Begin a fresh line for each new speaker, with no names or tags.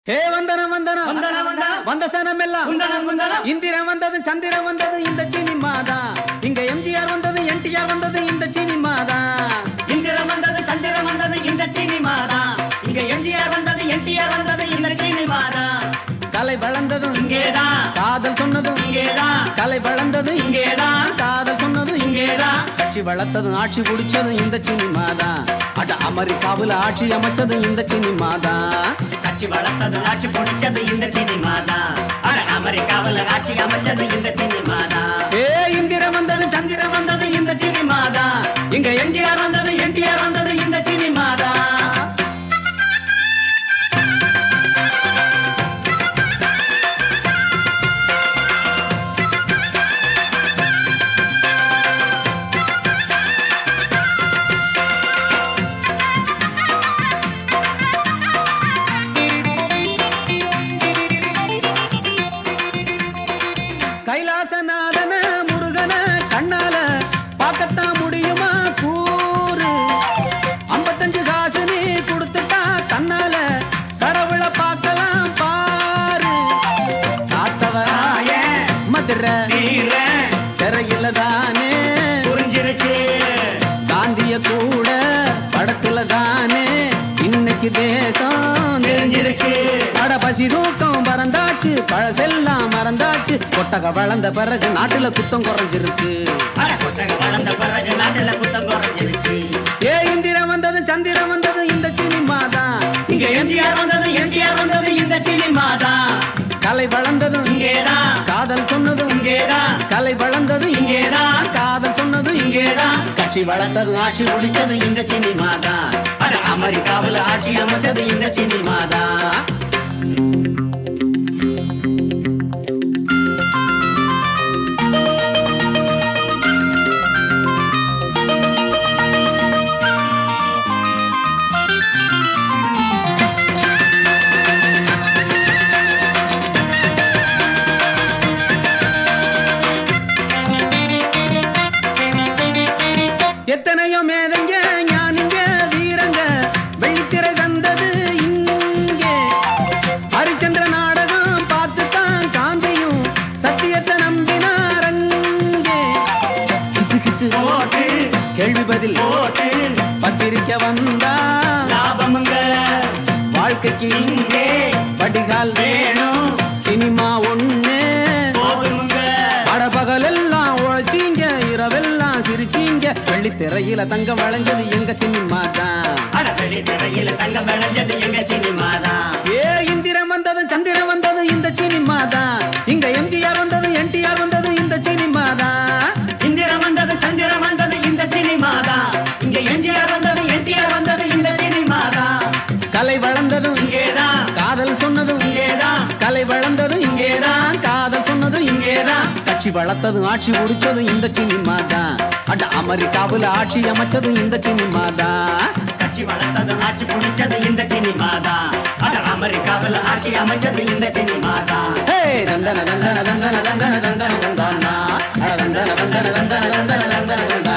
ஹே வந்தனம் வந்தனம்
வந்தனம் வந்தனம்.
வந்த சனம் எல்லாம்
குந்தனம் குந்தனம்
இந்திரன் வந்தது சந்திரன் வந்தது இந்த சினிமா தான் இங்க எம்ஜிஆர் வந்தது என்டிஆர் வந்தது இந்த சினிமா தான்
இந்திரம் வந்தது சந்திரம் வந்தது இந்த சினிமா தான் இங்க எம்ஜிஆர் வந்தது என்டிஆர் வந்தது இந்த சினிமா தான்
கலை வளர்ந்ததும்
இங்கேதான்
காதல் சொன்னதும்
இங்கேதான்
கலை வளர்ந்தது இங்கேதான் காதல் சொன்னதும் இங்கேதான் கட்சி வளர்த்ததும் ஆட்சி பிடிச்சதும் இந்த சினிமா தான் அட அமெரிக்காவுல ஆட்சி அமைச்சதும் இந்த சினிமா தான்
கட்சி வளர்த்தது ஆட்சி பிடிச்சது இந்த சினிமா தான் அட அமெரிக்காவில் ஆட்சி அமைச்சது இந்த சினிமா தான்
ஏ இந்திரன் வந்தது சந்திரன் வந்தது இந்த சினிமா தான் இங்க எம்ஜிஆர் வந்தது என்டிஆர் வந்தது இந்த சினிமா தான் கைலாசநாதன முருகன கண்ணால பார்க்கத்தான் முடியுமா கூறு ஐம்பத்தஞ்சு காசு நீ கொடுத்துட்டா தன்னால கடவுளை பார்க்கலாம் பாரு காத்தவரா
தாயே,
மதுரை
வீரன்,
திரையில தானே
புரிஞ்சிருச்சு
காந்திய கூட படத்துல தானே இன்னைக்கு தேசம் தெரிஞ்சிருக்கு அட பசி தூக்கம் பறந்தாச்சு பழசெல்லாம் மறந்தாச்சு கொட்டக வளர்ந்த பிறகு நாட்டுல குத்தம் குறைஞ்சிருக்கு
அட கொட்டக வளர்ந்த பிறகு நாட்டுல குத்தம் குறைஞ்சிருச்சு
ஏ இந்திரன் வந்தது சந்திரன் வந்தது இந்த சினிமா தான்
இங்க எம்ஜிஆர் வந்தது என்டிஆர் வந்தது இந்த சினிமா தான்
கலை வளர்ந்ததும்
இங்கேதான்
காதல் சொன்னதும்
இங்கேதான்
கலை வளர்ந்தது இங்கேதான் காதல் சொன்னது இங்கேதான் கட்சி வளர்த்தது ஆட்சி முடிச்சது இந்த சினிமா தான்
அட அமெரிக்காவில் ஆட்சி அமைச்சது இந்த சினிமா தான்
எத்தனையோ மேதங்க ஞானிங்க வீரங்க வெள்ளித்திரை தந்தது இங்கே ஹரிச்சந்திர நாடகம் பார்த்து தான் காந்தியும் சத்தியத்தை நம்பினாரங்கே கிசு கிசு
போட்டு
கேள்வி பதில்
போட்டு
பத்திரிக்கை வந்தா
லாபமுங்க
வாழ்க்கைக்கு
இங்கே
வடிகால்
வேணும்
சினிமா ஒண்ணு
போதுமுங்க
பகலெல்லாம் உழைச்சீங்க இரவெல்லாம் சிரிச்சீங்க வெள்ளித்திரையில தங்கம் வளைஞ்சது எங்க சினிமா தான்
அட வெளி திரையில தங்கம் விளைஞ்சது எங்க சினிமா தான்
ஏ இந்திரன் வந்தது சந்திரன் வந்தது இந்த சினிமா தான் இங்க எம்ஜிஆர் வந்தது என்டிஆர் வந்தது இந்த சினிமா தான்
இந்திரம் வந்தது சந்திரம் வந்தது இந்த சினிமா தான் இங்க எம்ஜிஆர் வந்தது என்டிஆர் வந்தது இந்த சினிமா தான்
கலை வளர்ந்ததும்
இங்கேதான்
காதல் சொன்னதும்
இங்கேதான்
கலை வளர்ந்ததும் இங்கேதான் காதல் சொன்னதும் இங்கேதான் கட்சி வளர்த்ததும் ஆட்சி முடிச்சதும் இந்த சினிமா தான் அட அமெரிக்காவுல ஆட்சி அமைச்சதும் இந்த சினிமா தான்
கட்சி வளர்த்தது ஆட்சி பிடிச்சது இந்த சினிமா தான் அட அமெரிக்காவில் ஆட்சி அமைச்சது இந்த சினிமா தான்
ஹே தந்தன தந்தன தந்தன தந்தன தந்தன தந்தன அட தந்தன தந்தன தந்தன தந்தன தந்தன தந்தன